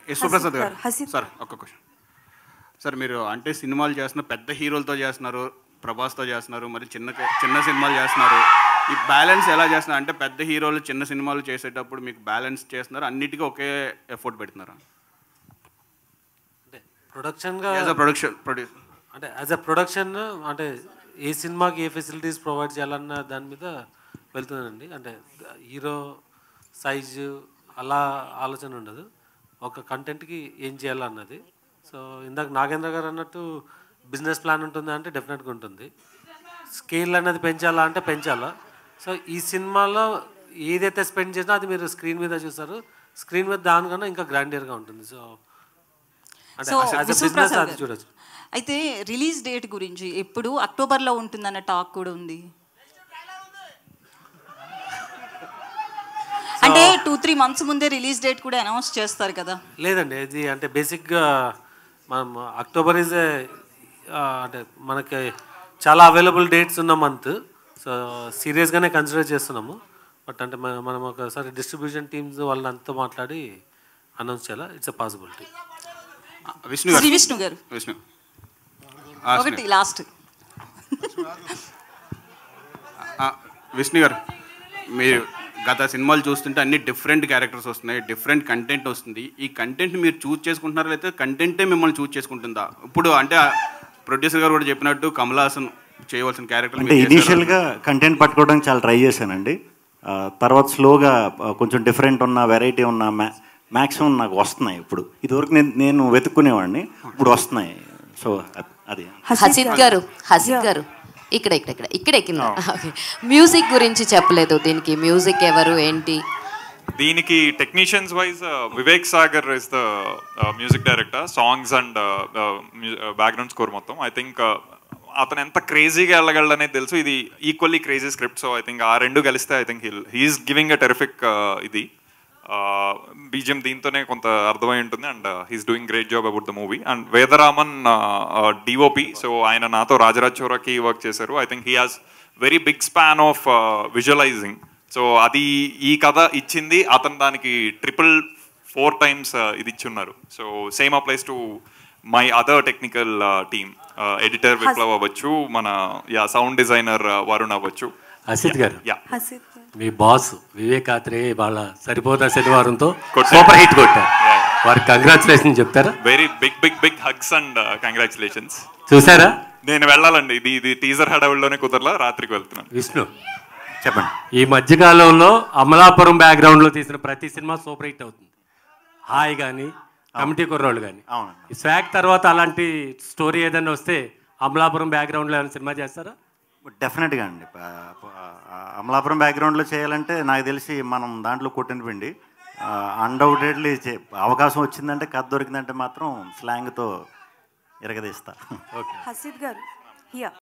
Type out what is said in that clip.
యశ్వప్రసాద్ garu Hasith sir ఒక్క question sir మీరు అంటే సినిమాలు చేస్తున్న పెద్ద హీరోలతో చేస్తున్నారు ప్రభాస్తో చేస్తున్నారు మరి చిన్న చిన్న సినిమాలు చేస్తున్నారు ఈ బ్యాలెన్స్ ఎలా చేస్తున్నారు అంటే పెద్ద హీరోలు చిన్న సినిమాలు చేసేటప్పుడు మీకు బ్యాలెన్స్ చేస్తున్నారు అన్నిటికీ ఒకే ఎఫర్ట్ పెడుతున్నారు అంటే ప్రొడక్షన్గా యాజ్ అ ప్రొడక్షన్ ప్రొడ్యూస్ అంటే యాజ్ అ ప్రొడక్షన్ అంటే ఏ సినిమాకి ఏ ఫెసిలిటీస్ ప్రొవైడ్ చేయాలన్న దాని మీద వెళ్తుందండి అంటే హీరో సైజు అలా ఆలోచన ఉండదు ఒక కంటెంట్కి ఏం చేయాలన్నది సో ఇందాక నాగేంద్ర గారు అన్నట్టు బిజినెస్ ప్లాన్ ఉంటుంది అంటే డెఫినెట్గా ఉంటుంది స్కేల్ అనేది పెంచాలా అంటే పెంచాలా సో ఈ సినిమాలో ఏదైతే స్పెండ్ చేసినా అది మీరు స్క్రీన్ మీద చూస్తారు స్క్రీన్ మీద దానికన్నా ఇంకా గ్రాండియర్గా ఉంటుంది సో అంటే so as a business Vishwaprasad అది గారు, చూడొచ్చు అయితే రిలీజ్ డేట్ గురించి ఎప్పుడు అక్టోబర్లో ఉంటుందన్న టాక్ కూడా ఉంది అంటే టూ త్రీ మంత్స్ ముందే రిలీజ్ డేట్ కూడా అనౌన్స్ చేస్తారు కదా లేదండి ఇది అంటే బేసిక్గా మనం అక్టోబర్ ఇస్ అంటే మనకి చాలా అవైలబుల్ డేట్స్ ఉన్న మంత్ సో సీరియస్గానే కన్సిడర్ చేస్తున్నాము బట్ అంటే మ- మనం ఒకసారి డిస్ట్రిబ్యూషన్ టీమ్స్ వాళ్ళని అంతా మాట్లాడి అనౌన్స్ చేయాలా ఇట్స్ ఎ పాసిబిలిటీ విష్ణు గారు శ్రీ విష్ణు గారు విష్ణు ఆ, ఒకటి లాస్ట్ ఆ, విష్ణు గారు మీరు గత సినిమాలు చూస్తుంటే అన్ని డిఫరెంట్ క్యారెక్టర్స్ వస్తున్నాయి డిఫరెంట్ కంటెంట్ వస్తుంది ఈ కంటెంట్ మీరు చూస్ చేసుకుంటున్నారా లేకపోతే కంటెంటే మిమ్మల్ని చూస్ చేసుకుంటుందా ఇప్పుడు అంటే ప్రొడ్యూసర్ గారు కూడా చెప్పినట్టు కమల్ హాసన్ చేయవలసిన క్యారెక్టర్ అంటే ఇనీషియల్గా కంటెంట్ పట్టుకోవడానికి చాలా ట్రై చేశానండి ఆ, తర్వాత స్లోగా ఆ, కొంచెం డిఫరెంట్ ఉన్న వెరైటీ ఉన్న మ్యా మ్యాక్సిమం నాకు వస్తున్నాయి ఇప్పుడు ఇదివరకు నేను నేను వెతుక్కునేవాడిని ఇప్పుడు వస్తున్నాయి సో అది హసిత్ గారు హసిత్ గారు ఇక్కడ ఇక్కడ ఇక్కడ ఇక్కడ కింద ఓకే మ్యూజిక్ గురించి చెప్పలేదు దీనికి మ్యూజిక్ ఎవరు ఏంటి దీనికి technicians wise Vivek Sagar is the music director songs and background score మొత్తం ఐ థింక్ అతను ఎంత క్రేజీగా వెళ్ళగలడు అనేది తెలుసు ఇది equally crazy script so I think ఆ రెండు కలిస్తే I think he'll he's giving a terrific ఇది బీజిఎం దీంతోనే కొంత అర్థమై ఉంటుంది and he's doing great job about the movie and Vedaraman DOP so ఆయన నాతో రాజరాజ్ చోరాకి వర్క్ చేశారు I think he has very big span of visualizing so అది ఈ కథ ఇచ్చింది అతను దానికి ట్రిపుల్ ఫోర్ టైమ్స్ ఇది ఇచ్చున్నారు so same applies to my other technical team editor Viplav అవ్వచ్చు మన యా సౌండ్ డిజైనర్ వరుణ్ అవ్వచ్చు హసిత్ గారు యా హసిత్ మీ బాస్ వివేక్ ఆత్రే వాళ్ళ సరిపోతా శనివారంతో కొట్టారు. సూపర్ హిట్ కొట్టారు వారికి కంగ్రాచులేషన్ చెప్తారా very big big big hugs and congratulations చూసారా నేను వెళ్ళాలండి ఇది ఇది టీజర్ హడవుల్లోనే కుదరలా రాత్రికి వెళ్తున్నాను విష్ణు చెప్పండి ఈ మధ్యకాలంలో అమలాపురం బ్యాక్గ్రౌండ్లో తీసిన ప్రతి సినిమా సూపర్ హిట్ అవుతుంది హాయ్ కానీ కమిటీ కుర్రోళ్ళు కానీ అవునండి. ఈ స్వాగ్ తర్వాత అలాంటి స్టోరీ ఏదైనా వస్తే అమలాపురం బ్యాక్గ్రౌండ్లో ఏమైనా సినిమా చేస్తారా డెఫినెట్గా అండి ప- ప- అమలాపురం బ్యాక్గ్రౌండ్లో చేయాలంటే నాకు తెలిసి మనం దాంట్లో కొట్టిన పిండి అన్డౌటెడ్లీ అవకాశం వచ్చిందంటే కథ దొరికిందంటే మాత్రం స్లాంగ్తో ఇరగదీస్తా ఓకే హసిద్ గారు హియా